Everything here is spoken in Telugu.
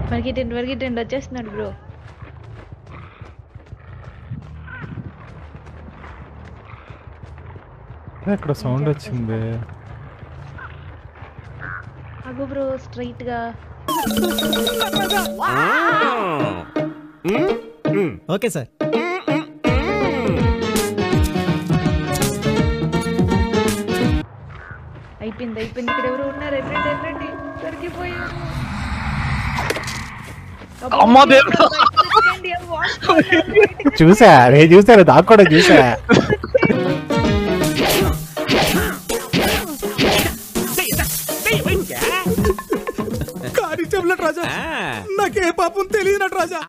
పరిగెట్టండి పరిగెట్టండి వచ్చేస్తున్నాడు బ్రో ఇక్కడ సౌండ్ వచ్చింది అగో బ్రో స్ట్రైట్ గా ఓకే సార్ అయిపోయింది అయిపోయింది ఇక్కడ ఎవరు ఉన్నారు ఎర్రండి ఎర్రండి దొరికిపోయారు అమ్మా దేవుడా. ఎర్రండి, ఆ వాచ్ చూసా నేను చూసాను దాకా కూడా చూసా కానిస్టేబుల్ నటరాజా నాకే పాపం తెలియదు నటరాజా